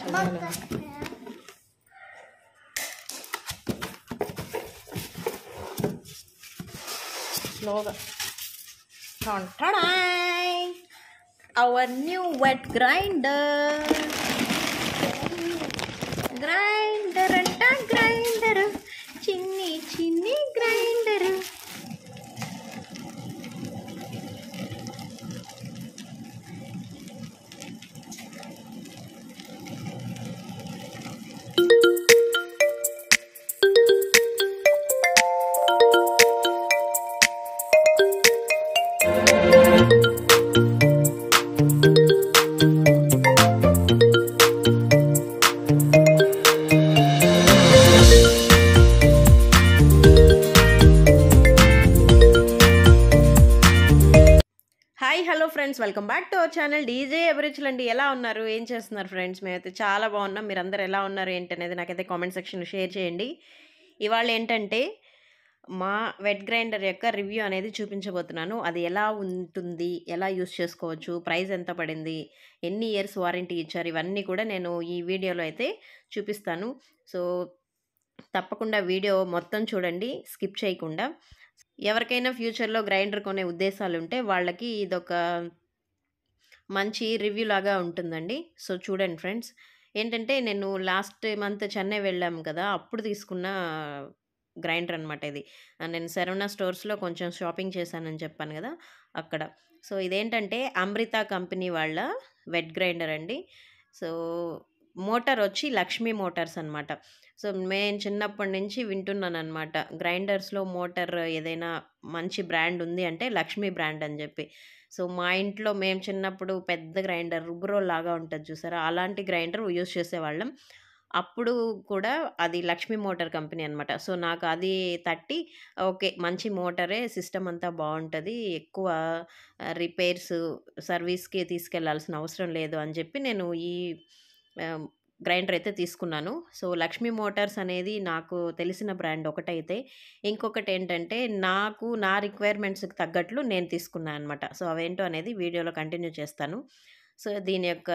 స్లోగా our new wet grinder grinder అంట grinder చిన్ని చిన్ని grinder hi hello friends welcome back to our channel DJ అభిరుచులు అండి ఎలా ఉన్నారు ఏం చేస్తున్నారు ఫ్రెండ్స్ మేమైతే చాలా బాగున్నాం మీరు అందరు ఎలా ఉన్నారు ఏంటనేది నాకైతే కామెంట్ సెక్షన్లో షేర్ చేయండి ఇవాళ ఏంటంటే మా వెట్ గ్రైండర్ యొక్క రివ్యూ అనేది చూపించబోతున్నాను అది ఎలా ఉంటుంది ఎలా యూస్ చేసుకోవచ్చు ప్రైస్ ఎంత పడింది ఎన్ని ఇయర్స్ వారంటీ ఇచ్చారు ఇవన్నీ కూడా నేను ఈ వీడియోలో అయితే చూపిస్తాను సో తప్పకుండా వీడియో మొత్తం చూడండి స్కిప్ చేయకుండా ఎవరికైనా ఫ్యూచర్లో గ్రైండర్ కొనే ఉద్దేశాలు ఉంటే వాళ్ళకి ఇదొక మంచి రివ్యూ లాగా ఉంటుందండి సో చూడండి ఫ్రెండ్స్ ఏంటంటే నేను లాస్ట్ మంత్ చెన్నై వెళ్ళాము కదా అప్పుడు తీసుకున్న గ్రైండర్ అనమాట ఇది ఆ, నేను శరవణ స్టోర్స్లో కొంచెం షాపింగ్ చేశానని చెప్పాను కదా అక్కడ సో ఇదేంటంటే అమృత కంపెనీ వాళ్ళ వెట్ గ్రైండర్ అండి సో మోటార్ వచ్చి లక్ష్మీ మోటార్స్ అనమాట సో నేను చిన్నప్పటి నుంచి వింటున్నాను అనమాట గ్రైండర్స్లో మోటార్ ఏదైనా మంచి బ్రాండ్ ఉంది అంటే లక్ష్మీ బ్రాండ్ అని చెప్పి సో మా ఇంట్లో మేము చిన్నప్పుడు పెద్ద గ్రైండర్ రుబ్రో లాగా ఉంటుంది చూసారా అలాంటి గ్రైండర్ యూస్ చేసేవాళ్ళం అప్పుడు కూడా అది లక్ష్మీ మోటార్ కంపెనీ అనమాట సో నాకు అది తట్టి ఓకే మంచి మోటారే సిస్టమ్ అంతా బాగుంటుంది ఎక్కువ రిపేర్స్ సర్వీస్కి తీసుకెళ్లాల్సిన అవసరం లేదు అని చెప్పి నేను ఈ గ్రైండర్ అయితే తీసుకున్నాను సో లక్ష్మీ మోటార్స్ అనేది నాకు తెలిసిన బ్రాండ్ ఒకటైతే ఇంకొకటి ఏంటంటే నాకు నా రిక్వైర్మెంట్స్కి తగ్గట్లు నేను తీసుకున్నాను అనమాట సో అవేంటో అనేది వీడియోలో కంటిన్యూ చేస్తాను సో దీని యొక్క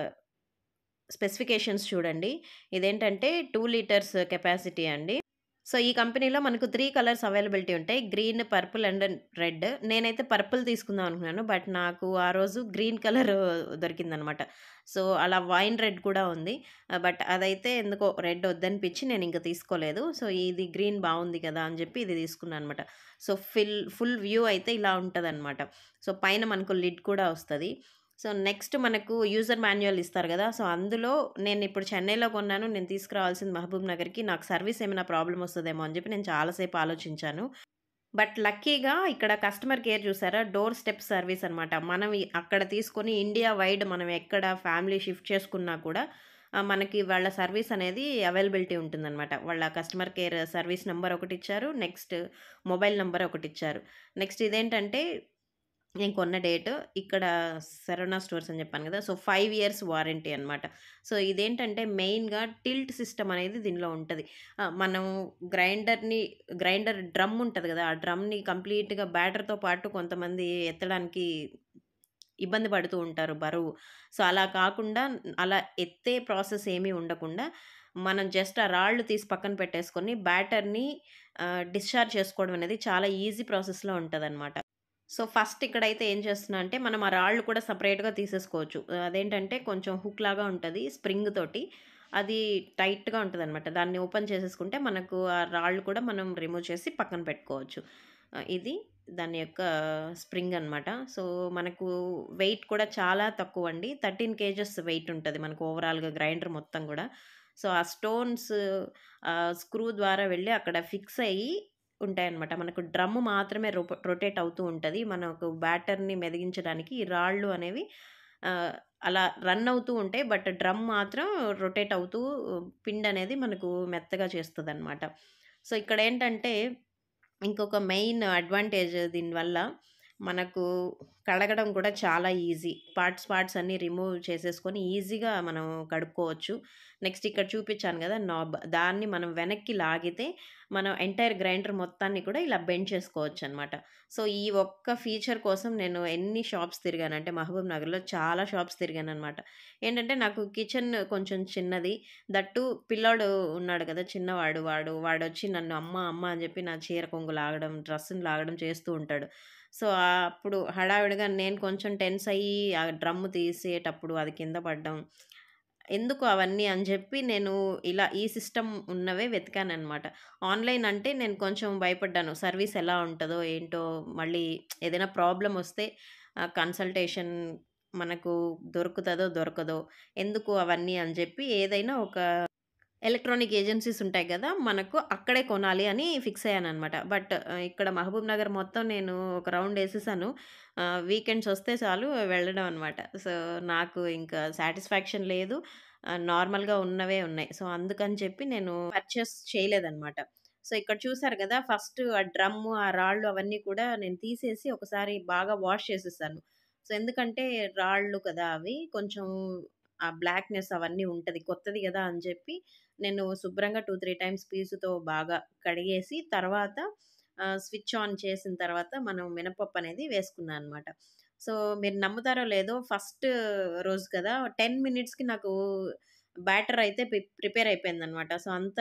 స్పెసిఫికేషన్స్ చూడండి ఇదేంటంటే టూ లీటర్స్ కెపాసిటీ అండి సో ఈ కంపెనీలో మనకు త్రీ కలర్స్ అవైలబిలిటీ ఉంటాయి గ్రీన్ పర్పుల్ అండ్ రెడ్ నేనైతే పర్పుల్ తీసుకుందాం అనుకున్నాను బట్ నాకు ఆ రోజు గ్రీన్ కలర్ దొరికిందనమాట సో అలా వైన్ రెడ్ కూడా ఉంది బట్ అదైతే ఎందుకో రెడ్ వద్దనిపించి నేను ఇంకా తీసుకోలేదు సో ఇది గ్రీన్ బాగుంది కదా అని చెప్పి ఇది తీసుకున్నాను అనమాట సో ఫిల్ ఫుల్ వ్యూ అయితే ఇలా ఉంటుంది సో పైన మనకు లిడ్ కూడా వస్తుంది సో నెక్స్ట్ మనకు యూజర్ మాన్యువల్ ఇస్తారు కదా సో అందులో నేను ఇప్పుడు చెన్నైలో కొన్నాను నేను తీసుకురావాల్సింది మహబూబ్ నగర్కి నాకు సర్వీస్ ఏమైనా ప్రాబ్లం వస్తుందేమో అని చెప్పి నేను చాలాసేపు ఆలోచించాను బట్ లక్కీగా ఇక్కడ కస్టమర్ కేర్ చూసారా డోర్ స్టెప్ సర్వీస్ అనమాట మనం ఈ- అక్కడ తీసుకొని ఇండియా వైడ్ మనం ఎక్కడ ఫ్యామిలీ షిఫ్ట్ చేసుకున్నా కూడా ఆ, మనకి వాళ్ళ సర్వీస్ అనేది అవైలబిలిటీ ఉంటుందన్నమాట వాళ్ళ కస్టమర్ కేర్ సర్వీస్ నెంబర్ ఒకటి ఇచ్చారు నెక్స్ట్ మొబైల్ నెంబర్ ఒకటి ఇచ్చారు నెక్స్ట్ ఇదేంటంటే నేను కొన్న డేట్ ఇక్కడ శరవణ స్టోర్స్ అని చెప్పాను కదా సో ఫైవ్ ఇయర్స్ వారంటీ అనమాట సో ఇదేంటంటే మెయిన్గా టిల్ట్ సిస్టమ్ అనేది దీనిలో ఉంటుంది ఆ, మనం గ్రైండర్ని గ్రైండర్ డ్రమ్ ఉంటుంది కదా ఆ డ్రమ్ని కంప్లీట్గా బ్యాటర్తో పాటు కొంతమంది ఎత్తడానికి ఇబ్బంది పడుతూ ఉంటారు బరువు సో అలా కాకుండా అలా ఎత్తే ప్రాసెస్ ఏమీ ఉండకుండా మనం జస్ట్ ఆ రాళ్ళు తీసి పక్కన పెట్టేసుకొని బ్యాటర్ని డిశ్చార్జ్ చేసుకోవడం అనేది చాలా ఈజీ ప్రాసెస్లో ఉంటుంది సో ఫస్ట్ ఇక్కడైతే ఏం చేస్తున్నా అంటే మనం ఆ రాళ్ళు కూడా సపరేట్గా తీసేసుకోవచ్చు అదేంటంటే కొంచెం హుక్ లాగా ఉంటుంది స్ప్రింగ్ తోటి అది టైట్గా ఉంటుంది అనమాట దాన్ని ఓపెన్ చేసేసుకుంటే మనకు ఆ రాళ్ళు కూడా మనం రిమూవ్ చేసి పక్కన పెట్టుకోవచ్చు ఆ, ఇది దాని యొక్క స్ప్రింగ్ అనమాట సో మనకు వెయిట్ కూడా చాలా తక్కువ అండి థర్టీన్ కేజెస్ వెయిట్ ఉంటుంది మనకు ఓవరాల్గా గ్రైండర్ మొత్తం కూడా సో ఆ స్టోన్స్ స్క్రూ ద్వారా వెళ్ళి అక్కడ ఫిక్స్ అయ్యి ఉంటాయన్నమాట మనకు డ్రమ్ మాత్రమే రొ రొటేట్ అవుతూ ఉంటుంది మనకు బ్యాటర్ని మెదిగించడానికి ఈ రాళ్ళు అనేవి ఆ, అలా రన్ అవుతూ ఉంటాయి బట్ డ్రమ్ మాత్రం రొటేట్ అవుతూ పిండి అనేది మనకు మెత్తగా చేస్తుంది అనమాట సో ఇక్కడ ఏంటంటే ఇంకొక మెయిన్ అడ్వాంటేజ్ దీనివల్ల మనకు కడగడం కూడా చాలా ఈజీ. పార్ట్స్, పార్ట్స్ అన్నీ రిమూవ్ చేసేసుకొని ఈజీగా మనం కడుక్కోవచ్చు. నెక్స్ట్ ఇక్కడ చూపిచ్చాను గదా! నాబ్ దాన్ని మనం వెనక్కి లాగితే మనం ఎంటైర్ గ్రైండర్ మొత్తాన్ని కూడా ఇలా బెండ్ చేసుకోవచ్చనమాట. సో, ఈ ఒక్క ఫీచర్ కోసం నేను ఎన్ని షాప్స్ తిరిగానంటే మహబూబ్ నగర్‌లో చాలా షాప్స్ తిరిగాననమాట. ఏంటంటే నాకు కిచెన్ కొంచెం చిన్నది. దట్ టూ పిల్లోడు ఉన్నాడు కదా! చిన్నవాడు వాడు. వాడొచ్చి నన్ను అమ్మ, అమ్మ అని చెప్పి నా చీర కొంగు లాగడం, డ్రెస్‌ని లాగడం చేస్తూ ఉంటాడు. సో, ఆహ్, అప్పుడు హడావిడిగా నేను కొంచెం టెన్స్ అయ్యి ఆ డ్రమ్ము తీసేటప్పుడు అది కింద పడడం. ఎందుకు అవన్నీ అని చెప్పి నేను ఇలా ఈ సిస్టమ్ ఉన్నవే వెతికాననమాట. ఆన్‌లైన్ అంటే నేను కొంచెం భయపడ్డాను. సర్వీస్ ఎలా ఉంటదో ఏంటో మళ్ళీ ఏదైనా ప్రాబ్లమ్ వస్తే ఆహ్, కన్సల్టేషన్ మనకు దొరుకుతదో, దొరకదో ఎందుకు అవన్నీ అని చెప్పి ఏదైనా ఒక ఎలక్ట్రానిక్ ఏజెన్సీస్ ఉంటాయి గదా! మనకు అక్కడే కొనాలి అని ఫిక్స్ అయ్యాననమాట. బట్ ఆహ్, ఇక్కడ మహబూబ్ నగర్ మొత్తం నేను ఒక రౌండ్ ఏసేసాను. ఆహ్, వీకెండ్స్ వస్తే చాలు వెళ్ళడం అనమాట. సో, నాకు ఇంకా సాటిస్ఫాక్షన్ లేదు. ఆహ్, నార్మల్‌గా ఉన్నవే ఉన్నాయి. సో, అందుకని చెప్పి నేను పర్చేస్ చేయలేదనమాట. సో, ఇక్కడ చూసారు గదా! ఫస్ట్ ఆ డ్రమ్ము, ఆ రాళ్ళు అవన్నీ కూడా నేను తీసేసి ఒకసారి బాగా వాష్ చేసేసాను. సో, ఎందుకంటే రాళ్ళు కదా అవి. కొంచెం ఆ బ్లాక్‌నెస్ అవన్నీ ఉంటది. కొత్తది గదా అని చెప్పి నేను శుభ్రంగా 2, 3 టైమ్స్ పీచుతో బాగా కడిగేసి తర్వాత ఆహ్, స్విచ్ ఆన్ చేసిన తర్వాత మనం మినపప్పు అనేది వేసుకున్నా అనమాట. సో, మీరు నమ్ముతారో లేదో ఫస్ట్ రోజు కదా! 10 మినిట్స్‌కి నాకు బ్యాటర్ అయితే ప్రి ప్రిపేర్ అయిపోయిందనమాట. సో, అంత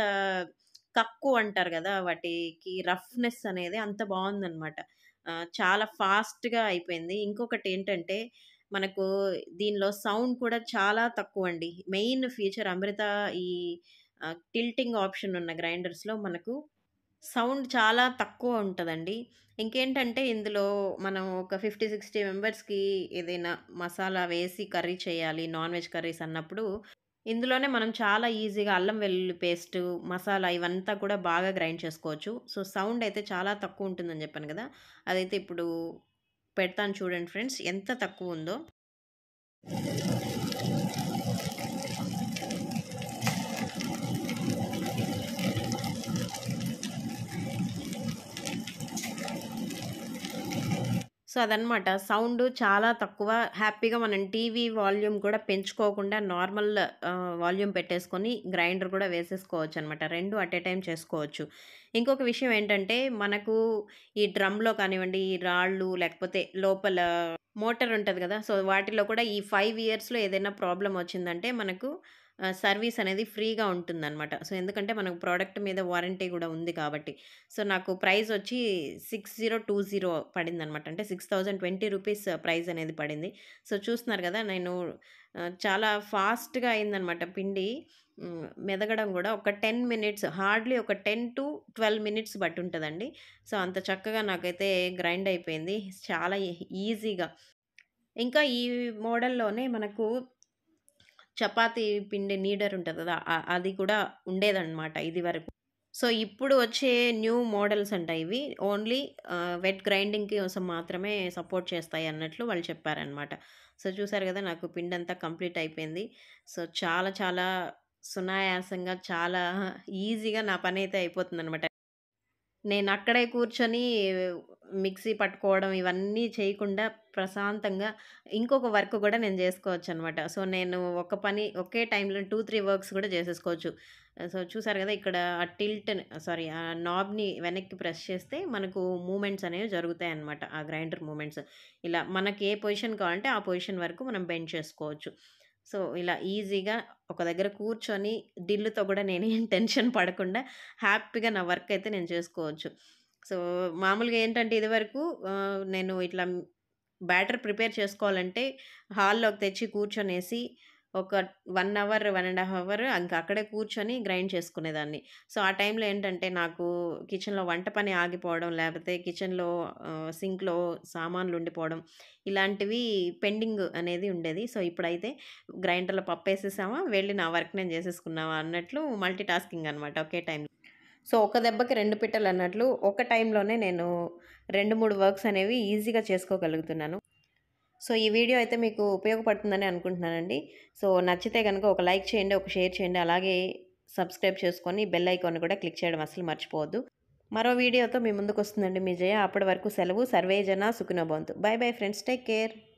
కక్కు అంటారు గదా! వాటికి రఫ్‌నెస్ అనేది అంత బావుందనమాట. ఆహ్, చాలా ఫాస్ట్‌గా అయిపోయింది. ఇంకొకటేంటంటే మనకు దీనిలో సౌండ్ కూడా చాలా తక్కువండి. మెయిన్ ఫీచర్ అమృత ఈ ఆహ్, టిల్టింగ్ ఆప్షన్ ఉన్న గ్రైండర్స్‌లో మనకు సౌండ్ చాలా తక్కువ ఉంటదండి. ఇంకేంటంటే ఇందులో మనం ఒక 50, 60 మెంబర్స్‌కి ఏదైనా మసాలా వేసి కర్రీ చేయాలి. నాన్ వెజ్ కర్రీస్ అన్నప్పుడు ఇందులోనే మనం చాలా ఈజీగా అల్లం వెల్లుల్లి పేస్టు, మసాలా ఇవంతా కూడా బాగా గ్రైండ్ చేసుకోవచ్చు. సో, సౌండ్ అయితే చాలా తక్కువ ఉంటుందని చెప్పాను గదా! అదైతే ఇప్పుడు పెడతాను చూడండి ఫ్రెండ్స్ ఎంత తక్కువుందో. సో, అదనమాట. సౌండు చాలా తక్కువ. హ్యాపీగా మనం టీవీ వాల్యూమ్ కూడా పెంచుకోకుండా నార్మల్ ఆహ్, వాల్యూమ్ పెట్టేసుకొని గ్రైండర్ కూడా వేసేసుకోవచ్చనమాట. 2 అట్ ఎ టైమ్ చేసుకోవచ్చు. ఇంకొక విషయం ఏంటంటే మనకు ఈ డ్రమ్‌లో కానివ్వండి, ఈ రాళ్ళు లేకపోతే లోపల మోటర్ ఉంటది గదా! సో, వాటిలో కూడా ఈ 5 ఇయర్స్‌లో ఏదైనా ప్రాబ్లమ్ వచ్చిందంటే మనకు ఆహ్, సర్వీస్ అనేది ఫ్రీగా ఉంటుందనమాట. సో, ఎందుకంటే మనకు ప్రొడక్ట్ మీద వారంటీ గూడా ఉంది కాబట్టి. సో, నాకు ప్రైస్ వచ్చి 6020 పడిందనమాట. అంటే 6020 రూపీస్ ప్రైస్ అనేది పడింది. సో, చూస్తున్నారు గదా! నేను ఆహ్, చాలా ఫాస్ట్‌గా అయిందనమాట పిండి. హ్మ్. మెదగడం గూడా ఒక 10 మినిట్స్ హార్డ్‌లీ ఒక 10-12 మినిట్స్ బట్టుంటదండి. సో, అంత చక్కగా నాకైతే గ్రైండ్ అయిపోయింది. చాలా ఈ ఈజీగా. ఇంకా ఈ మోడల్‌లోనే మనకు చపాతీ పిండి నీడర్ ఉంటది గదా! అ అది కూడా ఉండేదనమాట ఇదివరకు. సో, ఇప్పుడు వచ్చే న్యూ మోడల్స్ అంట ఇవి. ఓన్లీ ఆహ్, వెట్ గ్రైండింగ్ కోసం మాత్రమే సపోర్ట్ చేస్తాయి అన్నట్లు వాళ్ళు చెప్పారనమాట. సో, చూసారు గదా! నాకు పిండంతా కంప్లీట్ అయిపోయింది. సో, చాలా చాలా సునాయాసంగా చాలా ఈజీగా నా పనైతే అయిపోతుందనమాట. నేనక్కడే కూర్చొని మిక్సీ పట్టుకోవడం ఇవన్నీ చేయకుండా ప్రశాంతంగా ఇంకొక వర్క్ గూడా నేను జేసుకోవచ్చనమాట. సో, నేను ఒక పని ఒకే టైంలో 2, 3 వర్క్స్ గూడా చేసేసుకోవచ్చు. సో, చూసారు గదా! ఇక్కడ ఆ టిల్ట్‌ని సారీ ఆ నాబ్‌ని వెనక్కి ప్రెస్ చేస్తే మనకు మూవ్‌మెంట్స్ అనేవి జరుగుతాయనమాట. ఆ గ్రైండర్ మూవ్‌మెంట్స్. ఇలా మనకి ఏ పొజిషన్ కావాలంటే ఆ పొజిషన్ వరకు మనం బెండ్ చేసుకోవచ్చు. సో, ఇలా ఈజీగా ఒక దగ్గర కూర్చొని డిల్లుతో గూడా నేనేం టెన్షన్ పడకుండా హ్యాపీగా నా వర్క్ అయితే నేను చేసుకోవచ్చు. సో, మామూలుగా ఏంటంటే ఇదివరకు ఆహ్, నేను ఇట్లా బ్యాటర్ ప్రిపేర్ చేసుకోవాలంటే హాల్‌లోకి తెచ్చి కూర్చొనేసి ఒక 1 అవర్, 1 ½ అవర్ ఇంక అక్కడే కూర్చొని గ్రైండ్ చేసుకునేదాన్ని. సో, ఆ టైంలో ఏంటంటే నాకు కిచెన్‌లో వంట పని ఆగిపోవడం, లేపోతే కిచెన్‌లో ఆహ్, సింక్‌లో సామాన్లు ఉండిపోవడం ఇలాంటివి పెండింగ్ అనేది ఉండేది. సో, ఇప్పుడైతే గ్రైండర్‌లో పప్పేసేసామా, వెళ్ళి నా వర్క్ నేను జేసేసుకున్నామా అన్నట్లు మల్టీ టాస్కింగ్ అనమాట ఒకే టైంలో. సో, ఒక దెబ్బకి 2 పిట్టలన్నట్లు ఒక టైంలోనే నేను 2, 3 వర్క్స్ అనేవి ఈజీగా చేసుకోగలుగుతున్నాను. సో, ఈ వీడియో అయితే మీకు ఉపయోగపడుతుందని అనుకుంటున్నానండి. సో, నచ్చితే గనుక ఒక లైక్ చేయండి, ఒక షేర్ చేయండి. అలాగే సబ్స్క్రైబ్ చేసుకొని బెల్ ఐకాన్ కూడా క్లిక్ చేయడం అస్సలు మర్చిపోవద్దు. మరో వీడియోతో మీ ముందుకు వస్తుందండి మీ జయ అప్పటి వరకు సెలవు సర్వే జన సుఖినోభవంతు bye bye friends take care